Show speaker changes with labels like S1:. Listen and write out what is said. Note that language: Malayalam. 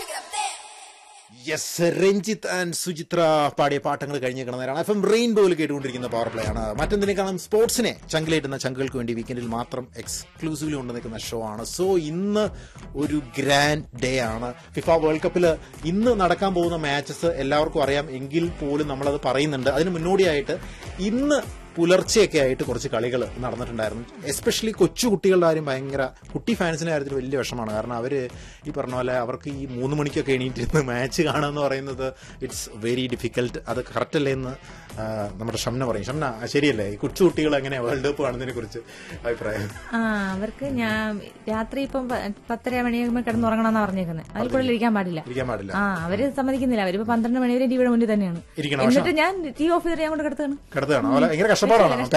S1: യെസ് രഞ്ജിത്ത് ആൻഡ് സുചിത്ര പാടിയ പാട്ടങ്ങൾ കഴിഞ്ഞിരിക്കുന്ന നേരമാണ് എഫ് എം റെയിൻബോയിൽ കേട്ടുകൊണ്ടിരിക്കുന്ന പവർ പ്ലേ ആണ് മറ്റെന്തിനേക്കാളും സ്പോർട്സിനെ ചങ്കിലേറ്റുന്ന ചങ്കുകൾക്ക് വേണ്ടി വീക്കെൻഡിൽ മാത്രം എക്സ്ക്ലൂസീവ്ലി കൊണ്ട് നിൽക്കുന്ന ഷോ ആണ് സോ ഇന്ന് ഒരു ഗ്രാൻഡ് ഡേ ആണ് ഫിഫ വേൾഡ് കപ്പിൽ ഇന്ന് നടക്കാൻ പോകുന്ന മാച്ചസ് എല്ലാവർക്കും അറിയാം എങ്കിൽ പോലും നമ്മളത് പറയുന്നുണ്ട് അതിന് മുന്നോടിയായിട്ട് ഇന്ന് പുലർച്ചെയൊക്കെ ആയിട്ട് കുറച്ച് കളികൾ നടന്നിട്ടുണ്ടായിരുന്നു എസ്പെഷ്യലി കൊച്ചു കുട്ടികളുടെ കാര്യം ഭയങ്കര കുട്ടി ഫാൻസിന്റെ കാര്യത്തിൽ വലിയ വിഷമാണ് കാരണം അവര് ഈ പറഞ്ഞ പോലെ അവർക്ക് ഈ മൂന്ന് മണിക്കൊക്കെ എണീറ്റിരുന്ന് മാച്ച് കാണുക എന്ന് പറയുന്നത് ഇറ്റ്സ് വെരി ഡിഫിക്കൽട്ട് അത് കറക്റ്റ് അല്ലേ എന്ന് ആ, നമ്മുടെ ഷംന പറയും ഷംന ആ, ശരിയല്ലേ ഈ കൊച്ചു കുട്ടികൾ എങ്ങനെയാ വേൾഡ് കപ്പ് കാണുന്നതിനെ കുറിച്ച് അഭിപ്രായം
S2: ആ അവർക്ക് ഞാൻ രാത്രി ഇപ്പം പ- പത്തര മണിയാകുമ്പോൾ കിടന്നുറങ്ങണമെന്നാ പറഞ്ഞേക്കുന്നത് അതിൽ കൂടുതൽ ഇരിക്കാൻ പാടില്ല
S1: ഇരിക്കാൻ പാടില്ല
S2: ആ അവര് സമ്മതിക്കുന്നില്ല അവരിപ്പോ പന്ത്രണ്ട് മണി വരെ ടിവിയുടെ മുന്നിൽ തന്നെയാണ്
S1: ഇരിക്കണം പക്ഷെ
S2: എന്നിട്ട് ഞാൻ ടി വി ഓഫ് ചെയ്തിട്ട് ഞാൻ കൊണ്ട് കിടത്താണ്
S1: കിടത്തുകയാണ് അതുപോലെ ഭയങ്കര കഷ്ടപ്പാടാണ്